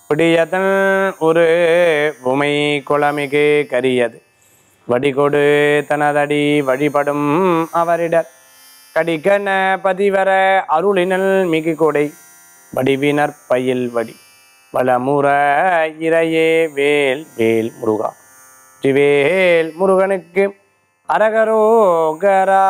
பிடியதன் ஒரு உமை குளமிகு கரியது வடிகொடு தனதடி வழிபடும் அவரிடர் கடிகன பதிவர அருளினல் மிகு கொடை வடிவினர் பயில் வடி வளமுற இறையே வேல் வேல் முருகா திவேல் முருகனுக்கு அரகரோகரா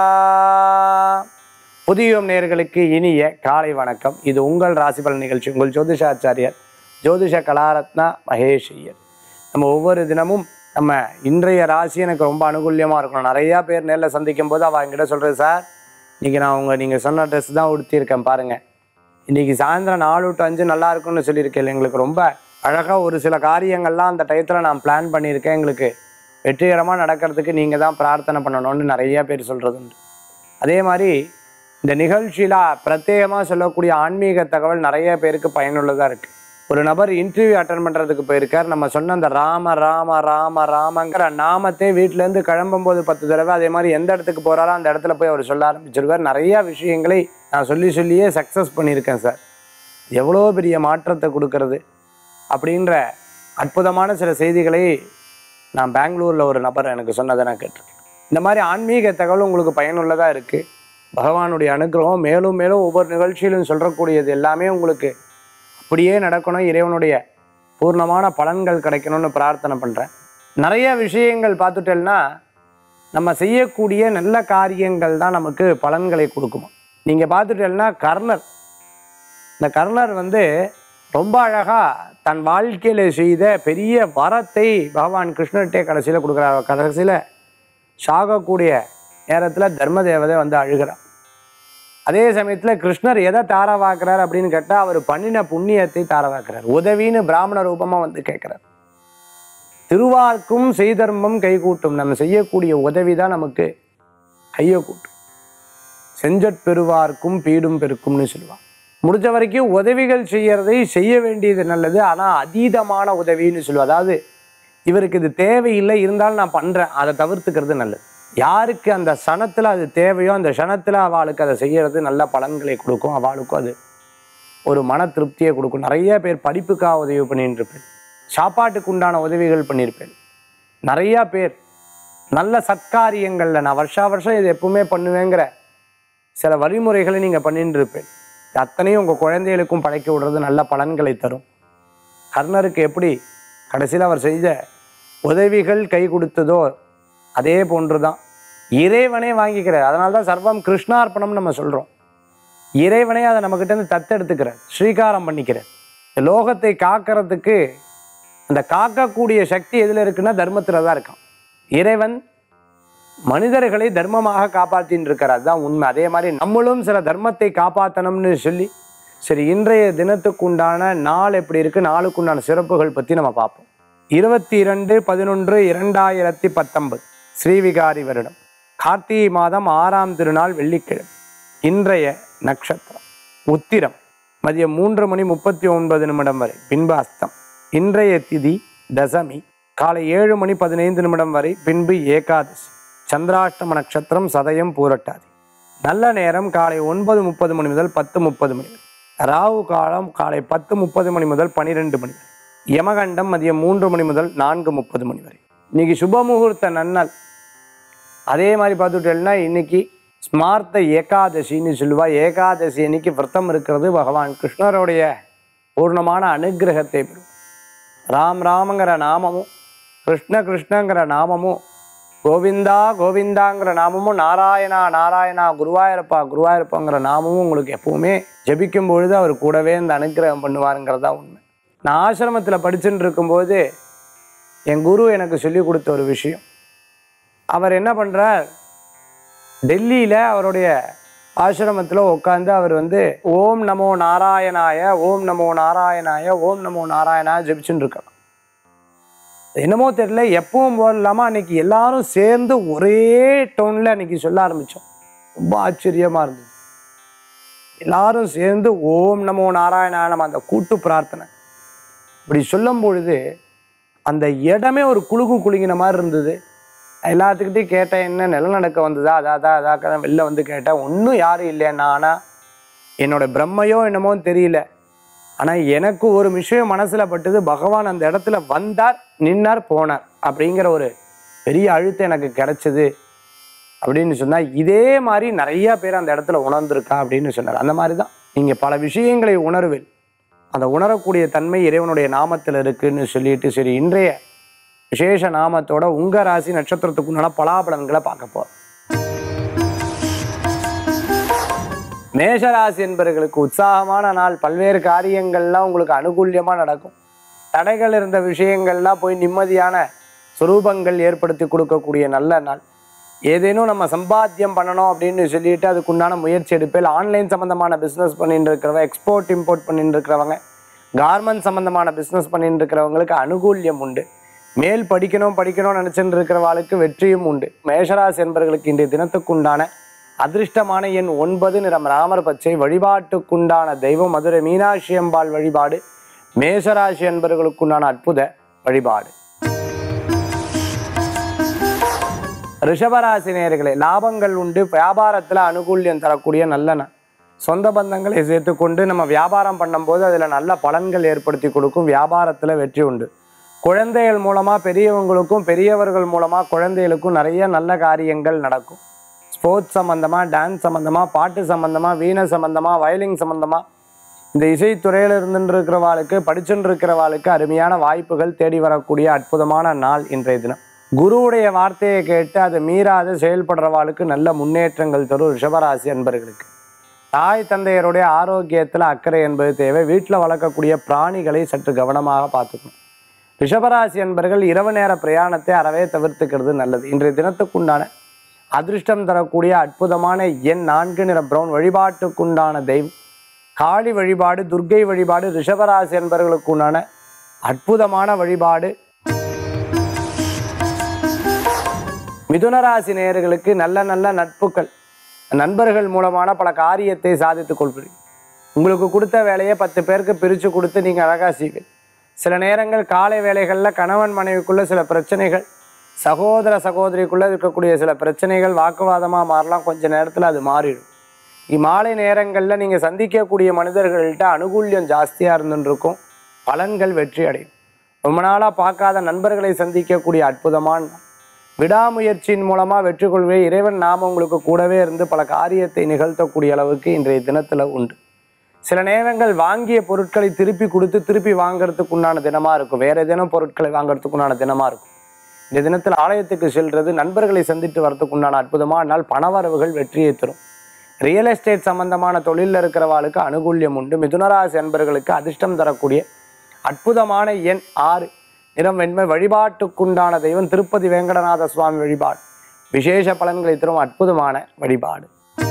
புதியோம் நேர்களுக்கு இனிய காலை வணக்கம் இது உங்கள் ராசிபலன் நிகழ்ச்சி உங்கள் ஜோதிஷாச்சாரியர் ஜோதிஷ கலாரத்னா மகேஷ் ஐயர் நம்ம ஒவ்வொரு தினமும் நம்ம இன்றைய ராசி எனக்கு ரொம்ப அனுகூல்யமாக இருக்கணும் நிறையா பேர் நேரில் சந்திக்கும் போது அவள் என்கிட்ட சொல்கிறது சார் இன்றைக்கி நான் உங்கள் நீங்கள் சொன்ன ட்ரெஸ் தான் உடுத்தியிருக்கேன் பாருங்கள் இன்றைக்கி சாயந்தரம் நாலு டு அஞ்சு நல்லா இருக்கும்னு சொல்லியிருக்கேன் எங்களுக்கு ரொம்ப அழகாக ஒரு சில காரியங்கள்லாம் அந்த டயத்தில் நான் பிளான் பண்ணியிருக்கேன் எங்களுக்கு வெற்றிகரமாக நடக்கிறதுக்கு நீங்கள் தான் பிரார்த்தனை பண்ணணும்னு நிறைய பேர் சொல்கிறது உண்டு அதே மாதிரி இந்த நிகழ்ச்சியில் பிரத்யேகமாக சொல்லக்கூடிய ஆன்மீக தகவல் நிறைய பேருக்கு பயனுள்ளதாக இருக்குது ஒரு நபர் இன்டர்வியூ அட்டன் பண்ணுறதுக்கு போயிருக்கார் நம்ம சொன்ன அந்த ராம ராம ராம ராமங்கிற நாமத்தை வீட்டிலேருந்து கிளம்பும்போது பத்து தடவை அதே மாதிரி எந்த இடத்துக்கு போகிறாரோ அந்த இடத்துல போய் அவர் சொல்ல ஆரம்பிச்சிருவார் நிறையா விஷயங்களை நான் சொல்லி சொல்லியே சக்ஸஸ் பண்ணியிருக்கேன் சார் எவ்வளோ பெரிய மாற்றத்தை கொடுக்கறது அப்படின்ற அற்புதமான சில செய்திகளை நான் பெங்களூரில் ஒரு நபர் எனக்கு சொன்னதை நான் கேட்டிருக்கேன் இந்த மாதிரி ஆன்மீக தகவல் உங்களுக்கு பயனுள்ளதாக இருக்குது பகவானுடைய அனுகிரகம் மேலும் மேலும் ஒவ்வொரு நிகழ்ச்சியிலும் சொல்கிறக்கூடியது எல்லாமே உங்களுக்கு அப்படியே நடக்கணும் இறைவனுடைய பூர்ணமான பலன்கள் கிடைக்கணும்னு பிரார்த்தனை பண்ணுறேன் நிறைய விஷயங்கள் பார்த்துட்டேன்னா நம்ம செய்யக்கூடிய நல்ல காரியங்கள் தான் நமக்கு பலன்களை கொடுக்குமா நீங்கள் பார்த்துட்டேன்னா கர்ணர் இந்த கர்ணர் வந்து ரொம்ப அழகாக தன் வாழ்க்கையில் செய்த பெரிய வரத்தை பகவான் கிருஷ்ணர்கிட்டே கடைசியில் கொடுக்குறார் கடைசியில் சாகக்கூடிய நேரத்தில் தர்ம தேவதை வந்து அழுகிறார் அதே சமயத்தில் கிருஷ்ணர் எதை தாரவாக்குறார் அப்படின்னு கேட்டால் அவர் பண்ணின புண்ணியத்தை தாரவாக்குறார் உதவின்னு பிராமண ரூபமாக வந்து கேட்குறார் திருவார்க்கும் செய்தர்மம் கைகூட்டும் நம்ம செய்யக்கூடிய உதவி தான் நமக்கு கையை கூட்டும் செஞ்சற் பெறுவார்க்கும் பீடும் பெருக்கும்னு சொல்லுவாங்க முடிஞ்ச வரைக்கும் உதவிகள் செய்யறதை செய்ய வேண்டியது நல்லது ஆனால் அதீதமான உதவின்னு சொல்லுவோம் அதாவது இவருக்கு இது தேவையில்லை இருந்தாலும் நான் பண்ணுறேன் அதை தவிர்த்துக்கிறது நல்லது யாருக்கு அந்த சனத்தில் அது தேவையோ அந்த க்ஷணத்தில் அவளுக்கு அதை செய்யறது நல்ல பலன்களை கொடுக்கும் அவளுக்கும் அது ஒரு மன திருப்தியை கொடுக்கும் நிறைய பேர் படிப்புக்காக உதவி பண்ணிட்டு இருப்பேன் சாப்பாட்டுக்கு உண்டான உதவிகள் பண்ணியிருப்பேன் நிறையா பேர் நல்ல சத்காரியங்களில் நான் வருஷா வருஷம் இது எப்பவுமே பண்ணுவேங்கிற சில வழிமுறைகளை நீங்கள் பண்ணிட்டு இருப்பேன் இது அத்தனையும் உங்கள் குழந்தைகளுக்கும் படைக்க விடுறது நல்ல பலன்களை தரும் கர்ணருக்கு எப்படி கடைசியில் அவர் செய்த உதவிகள் கை கொடுத்ததோ அதே போன்று தான் இறைவனே வாங்கிக்கிறார் அதனால தான் சர்வம் கிருஷ்ணார்ப்பணம் நம்ம சொல்கிறோம் இறைவனே அதை நம்மக்கிட்டேருந்து தத்தெடுத்துக்கிறார் ஸ்ரீகாரம் பண்ணிக்கிறார் இந்த லோகத்தை காக்கிறதுக்கு அந்த காக்கக்கூடிய சக்தி எதில் இருக்குன்னா தர்மத்தில் தான் இருக்கான் இறைவன் மனிதர்களை தர்மமாக காப்பாற்றின்னு இருக்கிறார் அதுதான் உண்மை அதே மாதிரி நம்மளும் சில தர்மத்தை காப்பாற்றணும்னு சொல்லி சரி இன்றைய தினத்துக்கு உண்டான நாள் எப்படி இருக்கு நாளுக்கு உண்டான சிறப்புகள் பற்றி நம்ம பார்ப்போம் இருபத்தி இரண்டு பதினொன்று இரண்டாயிரத்தி பத்தொன்பது ஸ்ரீவிகாரி வருடம் கார்த்திகை மாதம் ஆறாம் திருநாள் வெள்ளிக்கிழமை இன்றைய நட்சத்திரம் உத்திரம் மதியம் மூன்று மணி முப்பத்தி ஒன்பது நிமிடம் வரை பின்பு அஸ்தம் இன்றைய திதி தசமி காலை ஏழு மணி பதினைந்து நிமிடம் வரை பின்பு ஏகாதசி சந்திராஷ்டம நட்சத்திரம் சதயம் பூரட்டாதி நல்ல நேரம் காலை ஒன்பது முப்பது மணி முதல் பத்து முப்பது மணி வரை ராகு காலம் காலை பத்து முப்பது மணி முதல் பனிரெண்டு மணி வரை யமகண்டம் மதியம் மூன்று மணி முதல் நான்கு முப்பது மணி வரை இன்னைக்கு சுப முகூர்த்த நன்னல் அதே மாதிரி பார்த்துட்டேன்னா இன்னைக்கு ஸ்மார்த்த ஏகாதசின்னு சொல்லுவா ஏகாதசி அன்னைக்கு விரதம் இருக்கிறது பகவான் கிருஷ்ணருடைய பூர்ணமான அனுகிரகத்தை பெறும் ராம் ராமங்கிற நாமமும் கிருஷ்ண கிருஷ்ணங்கிற நாமமும் கோவிந்தா கோவிந்தாங்கிற நாமமும் நாராயணா நாராயணா குருவாயூரப்பா குருவாயூரப்பாங்கிற நாமமும் உங்களுக்கு எப்பவுமே ஜபிக்கும் பொழுது அவர் கூடவே இந்த அனுகிரகம் பண்ணுவாருங்கிறது தான் உண்மை நான் ஆசிரமத்தில் படிச்சுட்டு இருக்கும்போது என் குரு எனக்கு சொல்லி கொடுத்த ஒரு விஷயம் அவர் என்ன பண்ணுறார் டெல்லியில் அவருடைய ஆசிரமத்தில் உட்காந்து அவர் வந்து ஓம் நமோ நாராயணாய ஓம் நமோ நாராயணாய ஓம் நமோ நாராயணாய ஜெபிச்சுன்னு இருக்கார் என்னமோ தெரியல எப்பவும் போல இல்லாமல் அன்னைக்கு எல்லாரும் சேர்ந்து ஒரே டோனில் அன்னைக்கு சொல்ல ஆரம்பித்தோம் ரொம்ப ஆச்சரியமாக இருந்தது எல்லாரும் சேர்ந்து ஓம் நமோ நாராயணா நம்ம அந்த கூட்டு பிரார்த்தனை இப்படி சொல்லும் பொழுது அந்த இடமே ஒரு குலுக்கு குலுங்கின மாதிரி இருந்தது எல்லாத்துக்கிட்டையும் கேட்டேன் என்ன நிலநடுக்க வந்ததா அதா அதா அதாக்க வெளில வந்து கேட்டேன் ஒன்றும் யாரும் இல்லைன்னா ஆனால் என்னோட பிரம்மையோ என்னமோ தெரியல ஆனால் எனக்கு ஒரு விஷயம் மனசில் பட்டது பகவான் அந்த இடத்துல வந்தார் நின்னார் போனார் அப்படிங்கிற ஒரு பெரிய அழுத்தம் எனக்கு கிடைச்சது அப்படின்னு சொன்னால் இதே மாதிரி நிறைய பேர் அந்த இடத்துல உணர்ந்திருக்கா அப்படின்னு சொன்னார் அந்த மாதிரி தான் நீங்கள் பல விஷயங்களை உணர்வில் அந்த உணரக்கூடிய தன்மை இறைவனுடைய நாமத்தில் இருக்குன்னு சொல்லிட்டு சரி இன்றைய விசேஷ நாமத்தோட உங்க ராசி நட்சத்திரத்துக்குண்டான பலாபலன்களை பார்க்க போறோம் மேஷராசி என்பவர்களுக்கு உற்சாகமான நாள் பல்வேறு காரியங்கள்லாம் உங்களுக்கு அனுகூல்யமா நடக்கும் தடைகள் இருந்த விஷயங்கள்லாம் போய் நிம்மதியான சுரூபங்கள் ஏற்படுத்தி கொடுக்கக்கூடிய நல்ல நாள் ஏதேனும் நம்ம சம்பாத்தியம் பண்ணணும் அப்படின்னு சொல்லிட்டு அதுக்குண்டான முயற்சி எடுப்பேன் ஆன்லைன் சம்மந்தமான பிஸ்னஸ் பண்ணிட்டு இருக்கிறவங்க எக்ஸ்போர்ட் இம்போர்ட் பண்ணிட்டு இருக்கிறவங்க கார்மெண்ட் சம்மந்தமான பிஸ்னஸ் பண்ணிட்டு இருக்கிறவங்களுக்கு அனுகூல்யம் உண்டு மேல் படிக்கணும் படிக்கணும்னு நினச்சிட்டு இருக்கிறவாளுக்கு வெற்றியும் உண்டு மேஷராசி என்பவர்களுக்கு இன்றைய தினத்துக்குண்டான அதிர்ஷ்டமான எண் ஒன்பது நிறம் ராமர் பச்சை வழிபாட்டுக்குண்டான தெய்வம் மதுரை மீனாட்சி அம்பாள் வழிபாடு மேஷராசி என்பவர்களுக்குண்டான அற்புத வழிபாடு ரிஷபராசி நேயர்களே லாபங்கள் உண்டு வியாபாரத்தில் அனுகூல்யம் தரக்கூடிய நல்ல நாள் சொந்த பந்தங்களை சேர்த்துக்கொண்டு நம்ம வியாபாரம் பண்ணும்போது அதில் நல்ல பலன்கள் ஏற்படுத்தி கொடுக்கும் வியாபாரத்தில் வெற்றி உண்டு குழந்தைகள் மூலமாக பெரியவங்களுக்கும் பெரியவர்கள் மூலமாக குழந்தைகளுக்கும் நிறைய நல்ல காரியங்கள் நடக்கும் ஸ்போர்ட்ஸ் சம்மந்தமாக டான்ஸ் சம்மந்தமாக பாட்டு சம்மந்தமாக வீணை சம்மந்தமாக வயலின் சம்மந்தமாக இந்த இசைத்துறையில் இருந்துட்டு இருக்கிறவாளுக்கு படிச்சுட்டு இருக்கிறவாளுக்கு அருமையான வாய்ப்புகள் தேடி வரக்கூடிய அற்புதமான நாள் இன்றைய தினம் குருவுடைய வார்த்தையை கேட்டு அதை மீறாத செயல்படுறவாளுக்கு நல்ல முன்னேற்றங்கள் தரும் ரிஷபராசி அன்பர்களுக்கு தாய் தந்தையருடைய ஆரோக்கியத்தில் அக்கறை என்பது தேவை வீட்டில் வளர்க்கக்கூடிய பிராணிகளை சற்று கவனமாக பார்த்துக்கணும் ரிஷபராசி என்பர்கள் இரவு நேர பிரயாணத்தை அறவே தவிர்த்துக்கிறது நல்லது இன்றைய தினத்துக்குண்டான அதிர்ஷ்டம் தரக்கூடிய அற்புதமான எண் நான்கு நிற பிரவுன் வழிபாட்டுக்குண்டான தெய்வம் காளி வழிபாடு துர்க்கை வழிபாடு ரிஷபராசி என்பவர்களுக்கு உண்டான அற்புதமான வழிபாடு மிதுனராசி நேயர்களுக்கு நல்ல நல்ல நட்புகள் நண்பர்கள் மூலமான பல காரியத்தை சாதித்துக் கொள்வீர்கள் உங்களுக்கு கொடுத்த வேலையை பத்து பேருக்கு பிரித்து கொடுத்து நீங்கள் அழகாக செய்வீங்க சில நேரங்கள் காலை வேலைகளில் கணவன் மனைவிக்குள்ள சில பிரச்சனைகள் சகோதர சகோதரிக்குள்ளே இருக்கக்கூடிய சில பிரச்சனைகள் வாக்குவாதமாக மாறலாம் கொஞ்ச நேரத்தில் அது மாறிடும் இம்மாலை நேரங்களில் நீங்கள் சந்திக்கக்கூடிய மனிதர்கள்ட்ட அனுகூல்யம் ஜாஸ்தியாக இருந்துருக்கும் பலன்கள் வெற்றி அடையும் ரொம்ப நாளாக பார்க்காத நண்பர்களை சந்திக்கக்கூடிய அற்புதமான நாள் விடாமுயற்சியின் மூலமாக வெற்றி கொள்வே இறைவன் நாம உங்களுக்கு கூடவே இருந்து பல காரியத்தை நிகழ்த்தக்கூடிய அளவுக்கு இன்றைய தினத்தில் உண்டு சில நேரங்கள் வாங்கிய பொருட்களை திருப்பி கொடுத்து திருப்பி வாங்குறதுக்கு உண்டான தினமாக இருக்கும் வேற ஏதேனும் பொருட்களை வாங்குறதுக்கு உண்டான தினமாக இருக்கும் இந்த தினத்தில் ஆலயத்துக்கு செல்றது நண்பர்களை சந்தித்து வரதுக்கு உண்டான அற்புதமான நாள் பணவரவுகள் வெற்றியை தரும் ரியல் எஸ்டேட் சம்பந்தமான தொழிலில் இருக்கிறவாளுக்கு அனுகூல்யம் உண்டு மிதுனராசி அன்பர்களுக்கு அதிர்ஷ்டம் தரக்கூடிய அற்புதமான எண் ஆறு நிறம் வெண்மை வழிபாட்டுக்குண்டான தெய்வம் திருப்பதி வேங்கடநாத சுவாமி வழிபாடு விசேஷ பலன்களை தரும் அற்புதமான வழிபாடு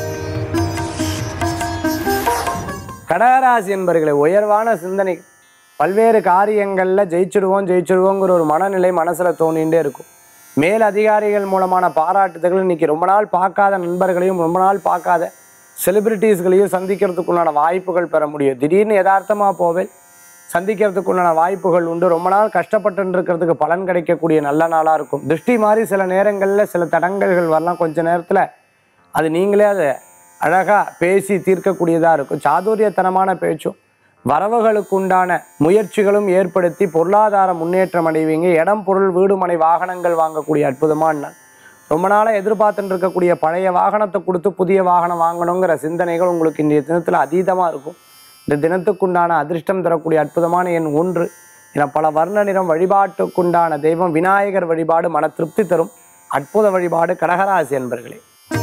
கடகராசி என்பர்களை உயர்வான சிந்தனை பல்வேறு காரியங்களில் ஜெயிச்சிடுவோம் ஜெயிச்சிடுவோங்கிற ஒரு மனநிலை மனசில் தோணிகிட்டே இருக்கும் மேல் அதிகாரிகள் மூலமான பாராட்டுதல்கள் இன்னைக்கு ரொம்ப நாள் பார்க்காத நண்பர்களையும் ரொம்ப நாள் பார்க்காத செலிபிரிட்டிஸ்களையும் சந்திக்கிறதுக்குண்டான வாய்ப்புகள் பெற முடியும் திடீர்னு யதார்த்தமாக போவேன் சந்திக்கிறதுக்குண்டான வாய்ப்புகள் உண்டு ரொம்ப நாள் கஷ்டப்பட்டு இருக்கிறதுக்கு பலன் கிடைக்கக்கூடிய நல்ல நாளாக இருக்கும் திருஷ்டி மாதிரி சில நேரங்களில் சில தடங்கல்கள் வரலாம் கொஞ்ச நேரத்தில் அது நீங்களே அதை அழகாக பேசி தீர்க்கக்கூடியதாக இருக்கும் சாதுரியத்தனமான பேச்சும் வரவுகளுக்கு உண்டான முயற்சிகளும் ஏற்படுத்தி பொருளாதார முன்னேற்றம் அடைவீங்க இடம் பொருள் வீடு மனை வாகனங்கள் வாங்கக்கூடிய அற்புதமான நாள் ரொம்ப நாளாக எதிர்பார்த்துட்டு இருக்கக்கூடிய பழைய வாகனத்தை கொடுத்து புதிய வாகனம் வாங்கணுங்கிற சிந்தனைகள் உங்களுக்கு இன்றைய தினத்தில் அதீதமாக இருக்கும் இந்த தினத்துக்குண்டான அதிர்ஷ்டம் தரக்கூடிய அற்புதமான எண் ஒன்று என பல வர்ண நிறம் வழிபாட்டுக்குண்டான தெய்வம் விநாயகர் வழிபாடு மன திருப்தி தரும் அற்புத வழிபாடு கடகராசி என்பர்களே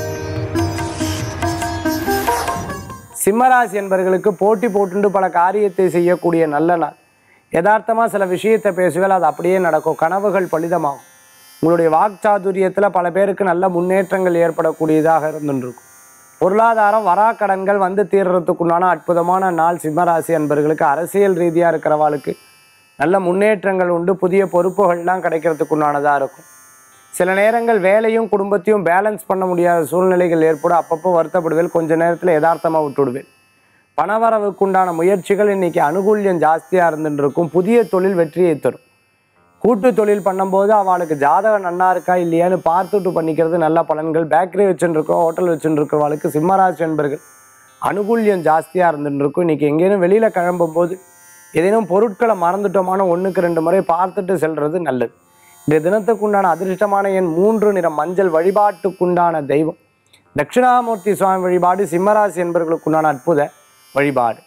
சிம்மராசி என்பவர்களுக்கு போட்டி போட்டுண்டு பல காரியத்தை செய்யக்கூடிய நல்ல நாள் யதார்த்தமாக சில விஷயத்தை பேசுவேல் அது அப்படியே நடக்கும் கனவுகள் பலிதமாகும் உங்களுடைய வாக்சாதுரியத்தில் பல பேருக்கு நல்ல முன்னேற்றங்கள் ஏற்படக்கூடியதாக இருந்துருக்கும் பொருளாதாரம் வராக்கடன்கள் வந்து தீர்றதுக்குண்டான அற்புதமான நாள் சிம்மராசி என்பவர்களுக்கு அரசியல் ரீதியாக இருக்கிறவாளுக்கு நல்ல முன்னேற்றங்கள் உண்டு புதிய பொறுப்புகள்லாம் கிடைக்கிறதுக்குண்டானதாக இருக்கும் சில நேரங்கள் வேலையும் குடும்பத்தையும் பேலன்ஸ் பண்ண முடியாத சூழ்நிலைகள் ஏற்படும் அப்பப்போ வருத்தப்படுவேன் கொஞ்ச நேரத்தில் யதார்த்தமாக விட்டுடுவேன் பணவரவுக்குண்டான முயற்சிகள் இன்னைக்கு அனுகூல்யம் ஜாஸ்தியாக இருந்துட்டு இருக்கும் புதிய தொழில் வெற்றியை தரும் கூட்டு தொழில் பண்ணும்போது அவளுக்கு ஜாதகம் நன்னா இருக்கா இல்லையான்னு பார்த்துட்டு பண்ணிக்கிறது நல்ல பலன்கள் பேக்கரி வச்சுட்டு இருக்கோம் ஹோட்டல் வச்சுட்டு இருக்கிறவளுக்கு சிம்மராசி என்பர்கள் அனுகூல்யம் ஜாஸ்தியாக இருந்துட்டு இருக்கும் இன்னைக்கு எங்கேயும் வெளியில் கிளம்பும்போது ஏதேனும் பொருட்களை மறந்துட்டோமான ஒன்றுக்கு ரெண்டு முறை பார்த்துட்டு செல்றது நல்லது இந்த தினத்துக்குண்டான அதிர்ஷ்டமான எண் மூன்று நிறம் மஞ்சள் வழிபாட்டுக்குண்டான தெய்வம் தட்சிணாமூர்த்தி சுவாமி வழிபாடு சிம்மராசி என்பவர்களுக்குண்டான அற்புத வழிபாடு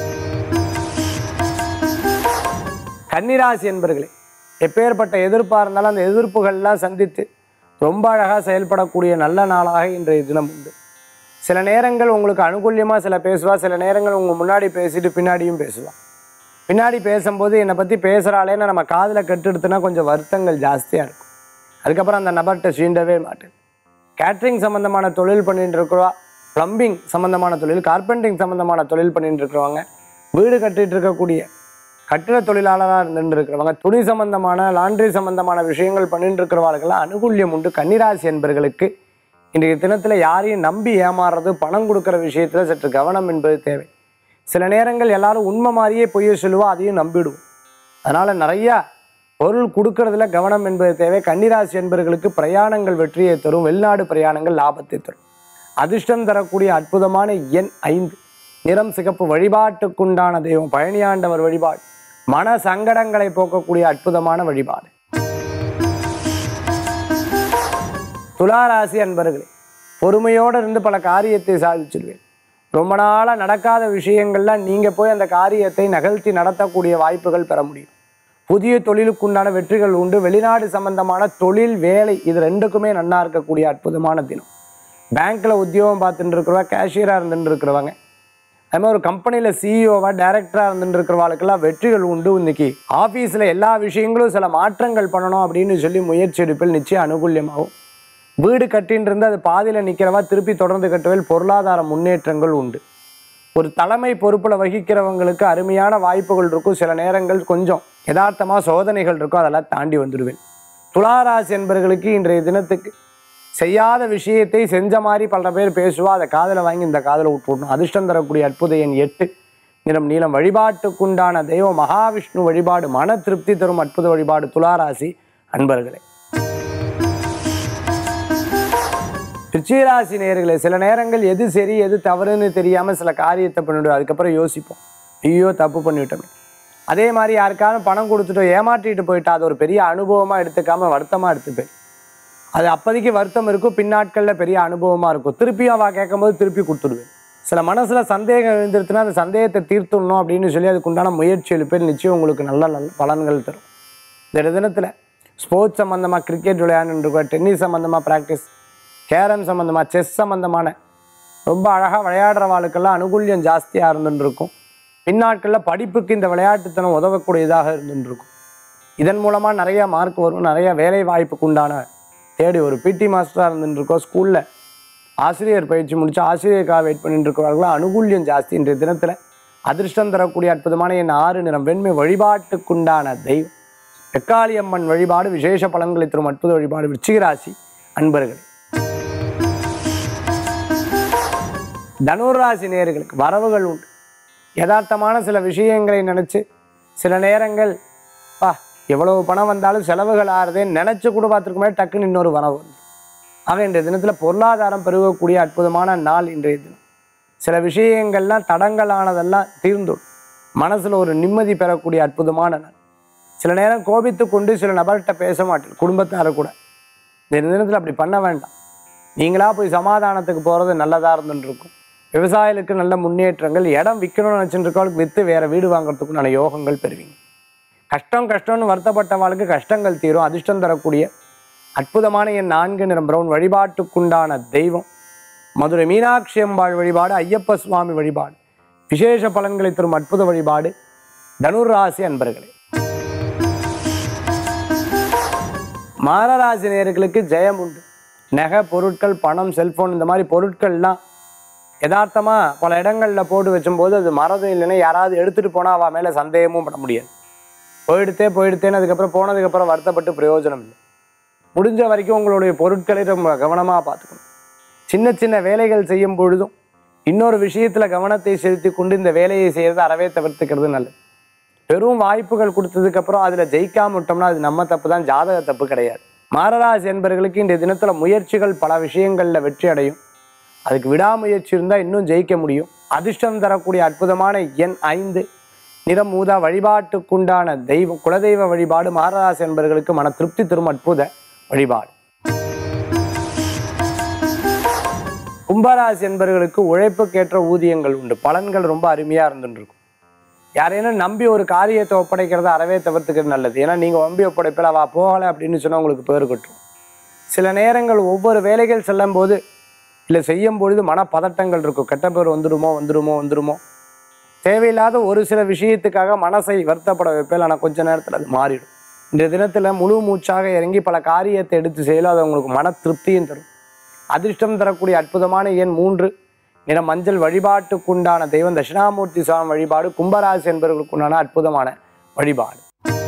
கன்னிராசி என்பர்களே எப்பேற்பட்ட எதிர்ப்பாக இருந்தாலும் அந்த எதிர்ப்புகள்லாம் சந்தித்து ரொம்ப அழகாக செயல்படக்கூடிய நல்ல நாளாக இன்றைய தினம் உண்டு சில நேரங்கள் உங்களுக்கு அனுகூல்யமாக சில பேசுவா சில நேரங்கள் உங்கள் முன்னாடி பேசிட்டு பின்னாடியும் பேசுவா பின்னாடி பேசும்போது என்னை பற்றி பேசுகிறாளேன்னு நம்ம காதில் கட்டெடுத்துனா கொஞ்சம் வருத்தங்கள் ஜாஸ்தியாக இருக்கும் அதுக்கப்புறம் அந்த நபர்கிட்ட சீண்டவே மாட்டேன் கேட்ரிங் சம்மந்தமான தொழில் பண்ணிட்டு இருக்கிறவா ப்ளம்பிங் சம்மந்தமான தொழில் கார்பெண்டிங் சம்மந்தமான தொழில் பண்ணிட்டு இருக்கிறவங்க வீடு கட்டிட்டு இருக்கக்கூடிய கட்டிட தொழிலாளராக இருந்துட்டு இருக்கிறவங்க துணி சம்பந்தமான லாண்ட்ரி சம்பந்தமான விஷயங்கள் பண்ணிட்டு இருக்கிறவர்களுக்கெல்லாம் அனுகூல்யம் உண்டு கன்னிராசி என்பர்களுக்கு இன்றைய தினத்தில் யாரையும் நம்பி ஏமாறுறது பணம் கொடுக்குற விஷயத்தில் சற்று கவனம் என்பது தேவை சில நேரங்கள் எல்லாரும் உண்மை மாதிரியே பொய்ய சொல்லுவா அதையும் நம்பிடுவோம் அதனால் நிறையா பொருள் கொடுக்கறதுல கவனம் என்பது தேவை கன்னிராசி என்பர்களுக்கு பிரயாணங்கள் வெற்றியை தரும் வெளிநாடு பிரயாணங்கள் லாபத்தை தரும் அதிர்ஷ்டம் தரக்கூடிய அற்புதமான எண் ஐந்து நிறம் சிகப்பு வழிபாட்டுக்குண்டான தெய்வம் பழனியாண்டவர் வழிபாடு மன சங்கடங்களை போக்கக்கூடிய அற்புதமான வழிபாடு துளாராசி அன்பர்களே பொறுமையோடு இருந்து பல காரியத்தை சாதிச்சிருவேன் ரொம்ப நாளாக நடக்காத விஷயங்கள்லாம் நீங்கள் போய் அந்த காரியத்தை நகர்த்தி நடத்தக்கூடிய வாய்ப்புகள் பெற முடியும் புதிய தொழிலுக்குண்டான வெற்றிகள் உண்டு வெளிநாடு சம்பந்தமான தொழில் வேலை இது ரெண்டுக்குமே நன்னா இருக்கக்கூடிய அற்புதமான தினம் பேங்க்கில் உத்தியோகம் பார்த்துட்டு இருக்கிறவா கேஷியராக இருந்துட்டு இருக்கிறவங்க அது மாதிரி ஒரு கம்பெனியில் சிஇஓவாக டைரக்டராக இருந்துட்டு இருக்கிறவாளுக்கெல்லாம் வெற்றிகள் உண்டு இன்னைக்கு ஆஃபீஸில் எல்லா விஷயங்களும் சில மாற்றங்கள் பண்ணணும் அப்படின்னு சொல்லி முயற்சி எடுப்பில் நிச்சயம் அனுகூல்யமாகும் வீடு கட்டின்னு இருந்து அது பாதியில் நிற்கிறவா திருப்பி தொடர்ந்து கட்டுவதில் பொருளாதார முன்னேற்றங்கள் உண்டு ஒரு தலைமை பொறுப்பில் வகிக்கிறவங்களுக்கு அருமையான வாய்ப்புகள் இருக்கும் சில நேரங்கள் கொஞ்சம் யதார்த்தமாக சோதனைகள் இருக்கும் அதெல்லாம் தாண்டி வந்துடுவேன் துளாராசி என்பவர்களுக்கு இன்றைய தினத்துக்கு செய்யாத விஷயத்தை செஞ்ச மாதிரி பல பேர் பேசுவா அதை காதில் வாங்கி இந்த காதில் விட்டுவிடணும் அதிர்ஷ்டம் தரக்கூடிய அற்புத எண் எட்டு நிறம் நீளம் வழிபாட்டுக்குண்டான தெய்வம் மகாவிஷ்ணு வழிபாடு மன திருப்தி தரும் அற்புத வழிபாடு துளாராசி அன்பர்களே ரிச்சிராசி நேர்களே சில நேரங்கள் எது சரி எது தவறுன்னு தெரியாமல் சில காரியத்தை பண்ணிவிடுவோம் அதுக்கப்புறம் யோசிப்போம் ஐயோ தப்பு பண்ணிவிட்டோமே அதே மாதிரி யாருக்காவது பணம் கொடுத்துட்டோ ஏமாற்றிட்டு போயிட்டா அது ஒரு பெரிய அனுபவமாக எடுத்துக்காம வருத்தமாக எடுத்துப்பேன் அது அப்போதைக்கு வருத்தம் இருக்கும் பின்னாட்களில் பெரிய அனுபவமாக இருக்கும் திருப்பியும் அவள் கேட்கும்போது திருப்பி கொடுத்துடுவேன் சில மனசில் சந்தேகம் எழுந்திருச்சுன்னா அந்த சந்தேகத்தை தீர்த்துடணும் அப்படின்னு சொல்லி அதுக்குண்டான முயற்சி எழுப்பேன் நிச்சயம் உங்களுக்கு நல்ல நல்ல பலன்கள் தரும் இந்த தினத்தில் ஸ்போர்ட்ஸ் சம்மந்தமாக கிரிக்கெட் விளையாண்டுருக்கோம் டென்னிஸ் சம்மந்தமாக ப்ராக்டிஸ் கேரம் சம்மந்தமாக செஸ் சம்மந்தமான ரொம்ப அழகாக விளையாடுறவாளுக்கெல்லாம் அனுகூல்யம் ஜாஸ்தியாக இருந்துட்டு இருக்கும் பின்னாட்களில் படிப்புக்கு இந்த விளையாட்டுத்தனம் உதவக்கூடியதாக இருந்துட்டு இருக்கும் இதன் மூலமாக நிறைய மார்க் வரும் நிறைய வேலை வாய்ப்புக்கு உண்டான தேடி ஒரு பிடி மாஸ்டராக இருந்துட்டு இருக்கோம் ஸ்கூலில் ஆசிரியர் பயிற்சி முடிச்சு ஆசிரியருக்காக வெயிட் பண்ணிட்டு இருக்கிறவர்களும் அனுகூல்யம் ஜாஸ்தி இன்றைய தினத்தில் அதிர்ஷ்டம் தரக்கூடிய அற்புதமான என் ஆறு நிறம் வெண்மை வழிபாட்டுக்குண்டான தெய்வம் எக்காளியம்மன் வழிபாடு விசேஷ பலன்களை தரும் அற்புத வழிபாடு விருச்சிகராசி அன்பர்களே தனுராசி நேர்களுக்கு வரவுகள் உண்டு யதார்த்தமான சில விஷயங்களை நினச்சி சில நேரங்கள் பா எவ்வளவு பணம் வந்தாலும் செலவுகள் ஆறுதேன்னு நினச்சி கூட பார்த்துருக்க மாதிரி டக்குன்னு இன்னொரு வரவு வந்து ஆக இன்றைய தினத்தில் பொருளாதாரம் பெருகக்கூடிய அற்புதமான நாள் இன்றைய தினம் சில விஷயங்கள்லாம் தடங்கலானதெல்லாம் தீர்ந்துடும் மனசில் ஒரு நிம்மதி பெறக்கூடிய அற்புதமான நாள் சில நேரம் கோபித்து கொண்டு சில நபர்கிட்ட பேச மாட்டேன் குடும்பத்தார கூட இந்த தினத்தில் அப்படி பண்ண வேண்டாம் நீங்களா போய் சமாதானத்துக்கு போகிறது நல்லதாக இருந்துட்டு இருக்கும் விவசாயிகளுக்கு நல்ல முன்னேற்றங்கள் இடம் விற்கணும்னு நினச்சிட்டு இருக்கவங்களுக்கு விற்று வேறு வீடு வாங்குறதுக்குண்டான யோகங்கள் பெறுவீங்க கஷ்டம் கஷ்டம்னு வருத்தப்பட்டவாளுக்கு கஷ்டங்கள் தீரும் அதிர்ஷ்டம் தரக்கூடிய அற்புதமான என் நான்கு நிறம் பிரவுன் வழிபாட்டுக்குண்டான தெய்வம் மதுரை மீனாட்சி அம்பாள் வழிபாடு ஐயப்ப சுவாமி வழிபாடு விசேஷ பலன்களை தரும் அற்புத வழிபாடு தனுர் ராசி அன்பர்களே மாரராசி நேர்களுக்கு ஜெயம் உண்டு நகை பொருட்கள் பணம் செல்போன் இந்த மாதிரி பொருட்கள்லாம் யதார்த்தமாக பல இடங்களில் போட்டு வச்சும்போது அது மறதும் இல்லைன்னா யாராவது எடுத்துகிட்டு போனால் அவள் மேலே சந்தேகமும் பட முடியாது போயிடுத்தே போயிடுத்தேன்னு அதுக்கப்புறம் போனதுக்கப்புறம் வருத்தப்பட்டு பிரயோஜனம் இல்லை முடிஞ்ச வரைக்கும் உங்களுடைய பொருட்களை ரொம்ப கவனமாக பார்த்துக்கணும் சின்ன சின்ன வேலைகள் செய்யும் பொழுதும் இன்னொரு விஷயத்தில் கவனத்தை செலுத்தி கொண்டு இந்த வேலையை செய்கிறது அறவே தவிர்த்துக்கிறது நல்லது பெரும் வாய்ப்புகள் கொடுத்ததுக்கப்புறம் அதில் ஜெயிக்காம விட்டோம்னா அது நம்ம தப்பு தான் ஜாதக தப்பு கிடையாது மாரராசி என்பவர்களுக்கு இந்த தினத்தில் முயற்சிகள் பல விஷயங்களில் வெற்றி அடையும் அதுக்கு விடாமுயற்சி இருந்தால் இன்னும் ஜெயிக்க முடியும் அதிர்ஷ்டம் தரக்கூடிய அற்புதமான எண் ஐந்து நிறம் ஊதா வழிபாட்டுக்குண்டான தெய்வம் குலதெய்வ வழிபாடு மகராசி என்பவர்களுக்கு மன திருப்தி தரும் அற்புத வழிபாடு கும்பராசி என்பவர்களுக்கு உழைப்புக்கேற்ற ஊதியங்கள் உண்டு பலன்கள் ரொம்ப அருமையா இருந்துட்டு இருக்கும் யாரையும் நம்பி ஒரு காரியத்தை ஒப்படைக்கிறத அறவே தவிர்த்துக்கிறது நல்லது ஏன்னா நீங்க நம்பி ஒப்படைப்பில் அவ போகலை அப்படின்னு சொன்னா உங்களுக்கு பேர் கட்டும் சில நேரங்கள் ஒவ்வொரு வேலைகள் செல்லும் போது இல்லை செய்யும் பொழுது மனப்பதட்டங்கள் இருக்கும் கெட்ட பேர் வந்துடுமோ வந்துடுமோ வந்துடுமோ தேவையில்லாத ஒரு சில விஷயத்துக்காக மனசை வருத்தப்பட வைப்பேன் ஆனால் கொஞ்ச நேரத்தில் அது மாறிடும் இந்த தினத்தில் முழு மூச்சாக இறங்கி பல காரியத்தை எடுத்து செய்யலாம் அது உங்களுக்கு மன திருப்தியும் தரும் அதிர்ஷ்டம் தரக்கூடிய அற்புதமான எண் மூன்று நிற மஞ்சள் வழிபாட்டுக்குண்டான தெய்வம் தட்சிணாமூர்த்தி சுவாமி வழிபாடு கும்பராசி என்பவர்களுக்குண்டான அற்புதமான வழிபாடு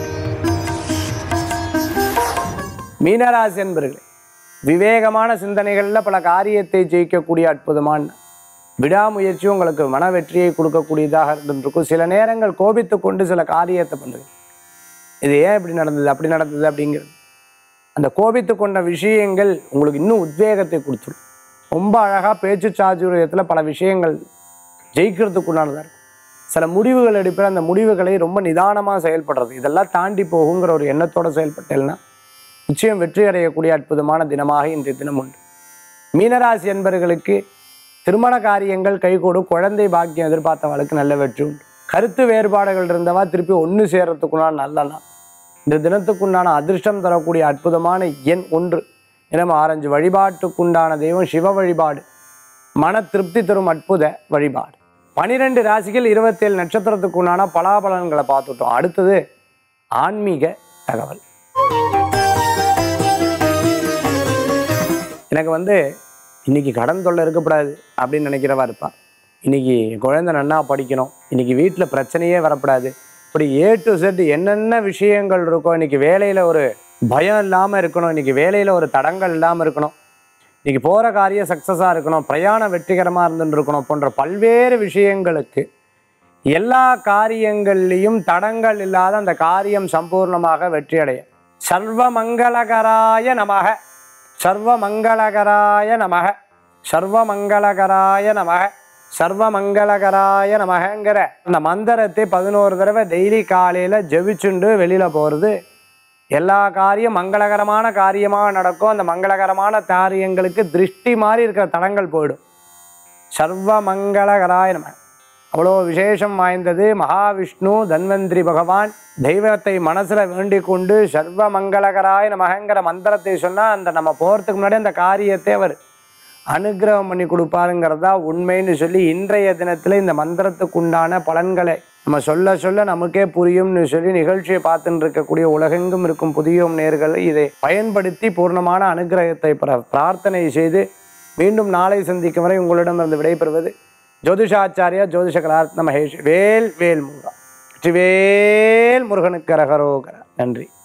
மீனராசி என்பர்களே விவேகமான சிந்தனைகளில் பல காரியத்தை ஜெயிக்கக்கூடிய அற்புதமான விடாமுயற்சி உங்களுக்கு மன வெற்றியை கொடுக்கக்கூடியதாக இருந்திருக்கும் சில நேரங்கள் கோபித்து கொண்டு சில காரியத்தை பண்ணுது இது ஏன் இப்படி நடந்தது அப்படி நடந்தது அப்படிங்கிறது அந்த கோபித்து கொண்ட விஷயங்கள் உங்களுக்கு இன்னும் உத்வேகத்தை கொடுத்துரும் ரொம்ப அழகாக பேச்சு சாதுரியத்தில் பல விஷயங்கள் ஜெயிக்கிறதுக்குண்டானதாக இருக்கும் சில முடிவுகள் எடுப்பில் அந்த முடிவுகளை ரொம்ப நிதானமாக செயல்படுறது இதெல்லாம் தாண்டி போகுங்கிற ஒரு எண்ணத்தோட செயல்பட்டேன்னா நிச்சயம் வெற்றி அடையக்கூடிய அற்புதமான தினமாக இன்றைய தினம் உண்டு மீனராசி என்பவர்களுக்கு திருமண காரியங்கள் கைகூடும் குழந்தை பாக்கியம் எதிர்பார்த்தவளுக்கு நல்ல வெற்றி உண்டு கருத்து வேறுபாடுகள் இருந்தவா திருப்பி ஒன்று சேர்றதுக்குண்டான நல்ல நாள் இந்த தினத்துக்குண்டான அதிர்ஷ்டம் தரக்கூடிய அற்புதமான எண் ஒன்று இனம் ஆரஞ்சு வழிபாட்டுக்குண்டான தெய்வம் சிவ வழிபாடு மன திருப்தி தரும் அற்புத வழிபாடு பனிரெண்டு ராசிகள் இருபத்தேழு நட்சத்திரத்துக்குண்டான பலாபலன்களை பார்த்துட்டோம் அடுத்தது ஆன்மீக தகவல் எனக்கு வந்து இன்னைக்கு கடன் தொல்லை இருக்கக்கூடாது அப்படின்னு நினைக்கிறவா இருப்பான் இன்னைக்கு என் குழந்தை நன்னா படிக்கணும் இன்னைக்கு வீட்டில் பிரச்சனையே வரக்கூடாது இப்படி ஏ டு செட் என்னென்ன விஷயங்கள் இருக்கோ இன்னைக்கு வேலையில் ஒரு பயம் இல்லாமல் இருக்கணும் இன்னைக்கு வேலையில் ஒரு தடங்கள் இல்லாமல் இருக்கணும் இன்னைக்கு போகிற காரியம் சக்ஸஸாக இருக்கணும் பிரயாணம் வெற்றிகரமாக இருந்துட்டு இருக்கணும் போன்ற பல்வேறு விஷயங்களுக்கு எல்லா காரியங்கள்லையும் தடங்கள் இல்லாத அந்த காரியம் சம்பூர்ணமாக வெற்றி அடைய சர்வ மங்களகராய நமக சர்வ மங்களகராய நமக சர்வ மங்களகராய நமக சர்வ மங்களகராய நமகங்கிற அந்த மந்திரத்தை பதினோரு தடவை டெய்லி காலையில் ஜெபிச்சுண்டு வெளியில் போகிறது எல்லா காரியம் மங்களகரமான காரியமாக நடக்கும் அந்த மங்களகரமான காரியங்களுக்கு திருஷ்டி மாதிரி இருக்கிற தடங்கள் போயிடும் சர்வ மங்களகராய நம அவ்வளோ விசேஷம் வாய்ந்தது மகாவிஷ்ணு தன்வந்திரி பகவான் தெய்வத்தை மனசில் வேண்டிக் கொண்டு சர்வ மங்களகராய நமகங்கிற மந்திரத்தை சொன்னால் அந்த நம்ம போகிறதுக்கு முன்னாடி அந்த காரியத்தை அவர் அனுகிரகம் பண்ணி கொடுப்பாருங்கிறதா உண்மைன்னு சொல்லி இன்றைய தினத்தில் இந்த மந்திரத்துக்கு உண்டான பலன்களை நம்ம சொல்ல சொல்ல நமக்கே புரியும்னு சொல்லி நிகழ்ச்சியை பார்த்துட்டு இருக்கக்கூடிய உலகெங்கும் இருக்கும் புதியோம் நேர்கள் இதை பயன்படுத்தி பூர்ணமான அனுகிரகத்தை பெற பிரார்த்தனை செய்து மீண்டும் நாளை சந்திக்கும் வரை உங்களிடமிருந்து விடைபெறுவது ஜோதிஷாச்சாரியா ஜோதிஷ கலாரத்ன மகேஷ் வேல் வேல் முருகா வெற்றிவேல் முருகனுக்கு ரகரோகர நன்றி